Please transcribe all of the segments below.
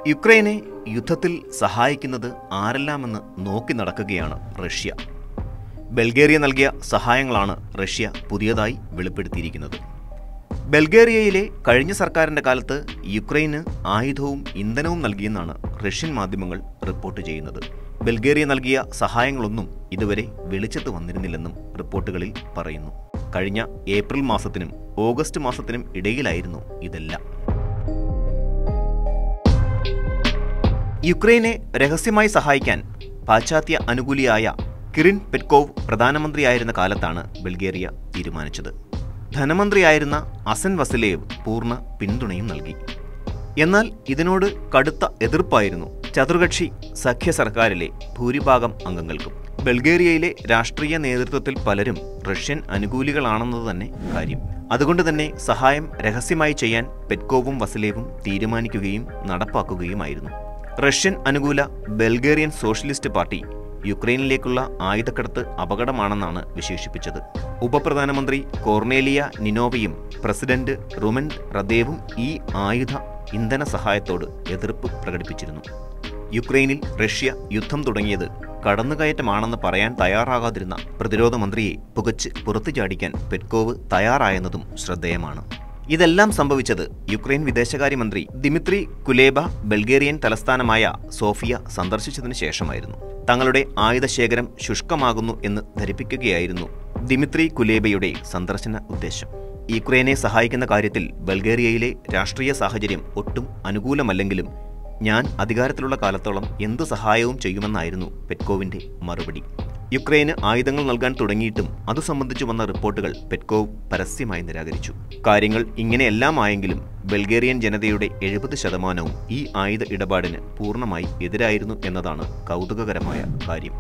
യുക്രൈനെ യുദ്ധത്തിൽ സഹായിക്കുന്നത് ആരെല്ലാമെന്ന് നോക്കി നടക്കുകയാണ് റഷ്യ ബൾഗേറിയ നൽകിയ സഹായങ്ങളാണ് റഷ്യ പുതിയതായി വെളിപ്പെടുത്തിയിരിക്കുന്നത് ബൾഗേറിയയിലെ കഴിഞ്ഞ സർക്കാരിന്റെ കാലത്ത് യുക്രൈന് ആയുധവും ഇന്ധനവും നൽകിയെന്നാണ് റഷ്യൻ മാധ്യമങ്ങൾ റിപ്പോർട്ട് ചെയ്യുന്നത് ബൾഗേറിയ നൽകിയ സഹായങ്ങളൊന്നും ഇതുവരെ വെളിച്ചത്ത് വന്നിരുന്നില്ലെന്നും റിപ്പോർട്ടുകളിൽ പറയുന്നു കഴിഞ്ഞ ഏപ്രിൽ മാസത്തിനും ഓഗസ്റ്റ് മാസത്തിനും ഇടയിലായിരുന്നു ഇതെല്ലാം യുക്രൈനെ രഹസ്യമായി സഹായിക്കാൻ പാശ്ചാത്യ അനുകൂലിയായ കിറിൻ പെറ്റ്കോവ് പ്രധാനമന്ത്രിയായിരുന്ന കാലത്താണ് ബൾഗേറിയ തീരുമാനിച്ചത് ധനമന്ത്രിയായിരുന്ന അസൻ വസിലേവ് പൂർണ്ണ പിന്തുണയും നൽകി എന്നാൽ ഇതിനോട് കടുത്ത എതിർപ്പായിരുന്നു ചതുർകക്ഷി സഖ്യ സർക്കാരിലെ ഭൂരിഭാഗം അംഗങ്ങൾക്കും ബൾഗേറിയയിലെ രാഷ്ട്രീയ നേതൃത്വത്തിൽ പലരും റഷ്യൻ അനുകൂലികളാണെന്നത് തന്നെ കാര്യം അതുകൊണ്ട് തന്നെ സഹായം രഹസ്യമായി ചെയ്യാൻ പെറ്റ്കോവും വസലേവും തീരുമാനിക്കുകയും നടപ്പാക്കുകയുമായിരുന്നു റഷ്യൻ അനുകൂല ബൾഗേറിയൻ സോഷ്യലിസ്റ്റ് പാർട്ടി യുക്രൈനിലേക്കുള്ള ആയുധക്കടത്ത് അപകടമാണെന്നാണ് വിശേഷിപ്പിച്ചത് ഉപപ്രധാനമന്ത്രി കോർണേലിയ നിനോവയും പ്രസിഡന്റ് റുമൻ റദേവും ഈ ആയുധ ഇന്ധന സഹായത്തോട് എതിർപ്പ് പ്രകടിപ്പിച്ചിരുന്നു യുക്രൈനിൽ റഷ്യ യുദ്ധം തുടങ്ങിയത് കടന്നുകയറ്റമാണെന്ന് പറയാൻ തയ്യാറാകാതിരുന്ന പ്രതിരോധ മന്ത്രിയെ പുകച്ച് പുറത്തു ചാടിക്കാൻ പെറ്റ്കോവ് തയ്യാറായെന്നതും ശ്രദ്ധേയമാണ് ഇതെല്ലാം സംഭവിച്ചത് യുക്രൈൻ വിദേശകാര്യമന്ത്രി ദിമിത്രി കുലേബ ബൾഗേറിയൻ തലസ്ഥാനമായ സോഫിയ സന്ദർശിച്ചതിനു ശേഷമായിരുന്നു തങ്ങളുടെ ആയുധശേഖരം ശുഷ്കമാകുന്നു എന്ന് ധരിപ്പിക്കുകയായിരുന്നു ദിമിത്രി കുലേബയുടെ സന്ദർശന ഉദ്ദേശം യുക്രൈനെ സഹായിക്കുന്ന കാര്യത്തിൽ ബൾഗേറിയയിലെ രാഷ്ട്രീയ സാഹചര്യം ഒട്ടും അനുകൂലമല്ലെങ്കിലും ഞാൻ അധികാരത്തിലുള്ള കാലത്തോളം എന്ത് സഹായവും ചെയ്യുമെന്നായിരുന്നു പെറ്റ്കോവിന്റെ മറുപടി യുക്രൈന് ആയുധങ്ങൾ നൽകാൻ തുടങ്ങിയിട്ടും അതു സംബന്ധിച്ചു വന്ന റിപ്പോർട്ടുകൾ പെറ്റ്കോവ് പരസ്യമായി നിരാകരിച്ചു കാര്യങ്ങൾ ഇങ്ങനെയെല്ലാം ആയെങ്കിലും ബൾഗേറിയൻ ജനതയുടെ എഴുപത് ശതമാനവും ഈ ആയുധ ഇടപാടിന് പൂർണ്ണമായി എതിരായിരുന്നു എന്നതാണ് കൗതുകകരമായ കാര്യം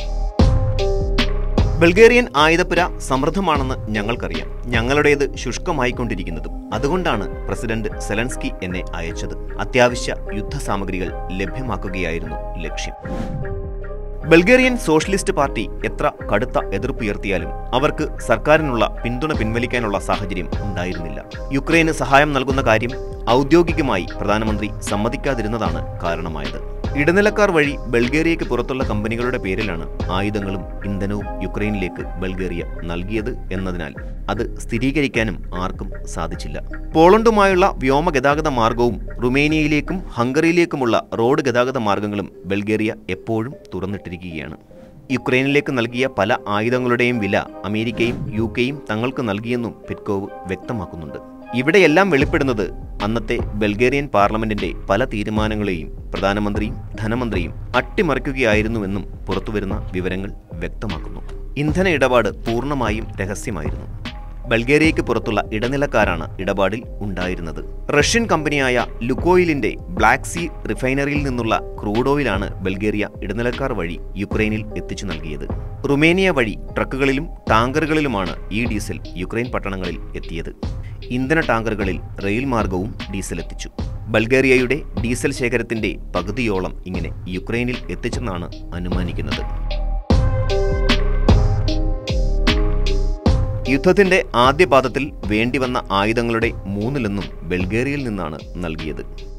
ബൾഗേറിയൻ ആയുധപ്പുര സമൃദ്ധമാണെന്ന് ഞങ്ങൾക്കറിയാം ഞങ്ങളുടേത് ശുഷ്കമായിക്കൊണ്ടിരിക്കുന്നതും അതുകൊണ്ടാണ് പ്രസിഡന്റ് സെലൻസ്കി എന്നെ അയച്ചത് അത്യാവശ്യ യുദ്ധസാമഗ്രികൾ ലഭ്യമാക്കുകയായിരുന്നു ലക്ഷ്യം ബൾഗേറിയൻ സോഷ്യലിസ്റ്റ് പാർട്ടി എത്ര കടുത്ത എതിർപ്പുയർത്തിയാലും അവർക്ക് സർക്കാരിനുള്ള പിന്തുണ പിൻവലിക്കാനുള്ള സാഹചര്യം ഉണ്ടായിരുന്നില്ല യുക്രൈന് സഹായം നൽകുന്ന കാര്യം ഔദ്യോഗികമായി പ്രധാനമന്ത്രി സമ്മതിക്കാതിരുന്നതാണ് കാരണമായത് ഇടനിലക്കാർ വഴി ബൾഗേറിയയ്ക്ക് പുറത്തുള്ള കമ്പനികളുടെ പേരിലാണ് ആയുധങ്ങളും ഇന്ധനവും യുക്രൈനിലേക്ക് ബൾഗേറിയ നൽകിയത് എന്നതിനാൽ അത് സ്ഥിരീകരിക്കാനും ആർക്കും സാധിച്ചില്ല പോളണ്ടുമായുള്ള വ്യോമ ഗതാഗത മാർഗവും റുമേനിയയിലേക്കും ഹംഗറിയിലേക്കുമുള്ള റോഡ് ഗതാഗത മാർഗങ്ങളും ബൾഗേറിയ എപ്പോഴും തുറന്നിട്ടിരിക്കുകയാണ് യുക്രൈനിലേക്ക് നൽകിയ പല ആയുധങ്ങളുടെയും വില അമേരിക്കയും യു കെയും തങ്ങൾക്ക് നൽകിയെന്നും പെറ്റ്കോവ് വ്യക്തമാക്കുന്നുണ്ട് ഇവിടെയെല്ലാം വെളിപ്പെടുന്നത് അന്നത്തെ ബൾഗേറിയൻ പാർലമെന്റിന്റെ പല തീരുമാനങ്ങളെയും പ്രധാനമന്ത്രിയും ധനമന്ത്രിയും അട്ടിമറിക്കുകയായിരുന്നുവെന്നും പുറത്തുവരുന്ന വിവരങ്ങൾ വ്യക്തമാക്കുന്നു ഇന്ധന ഇടപാട് പൂർണ്ണമായും രഹസ്യമായിരുന്നു ബൾഗേറിയയ്ക്ക് പുറത്തുള്ള ഇടനിലക്കാരാണ് ഇടപാടിൽ ഉണ്ടായിരുന്നത് റഷ്യൻ കമ്പനിയായ ലുക്കോയിലിന്റെ ബ്ലാക്ക് സീ റിഫൈനറിയിൽ നിന്നുള്ള ക്രൂഡ് ഓയിലാണ് ബൾഗേറിയ ഇടനിലക്കാർ വഴി യുക്രൈനിൽ എത്തിച്ചു നൽകിയത് റുമേനിയ വഴി ട്രക്കുകളിലും ടാങ്കറുകളിലുമാണ് ഈ ഡീസൽ യുക്രൈൻ പട്ടണങ്ങളിൽ എത്തിയത് ഇന്ധന ടാങ്കറുകളിൽ റെയിൽ മാർഗവും ഡീസൽ എത്തിച്ചു ബൾഗേറിയയുടെ ഡീസൽ ശേഖരത്തിന്റെ പകുതിയോളം ഇങ്ങനെ യുക്രൈനിൽ എത്തിച്ചെന്നാണ് അനുമാനിക്കുന്നത് യുദ്ധത്തിന്റെ ആദ്യപാദത്തിൽ വേണ്ടിവന്ന ആയുധങ്ങളുടെ മൂന്നിലൊന്നും ബൾഗേറിയയിൽ നിന്നാണ് നൽകിയത്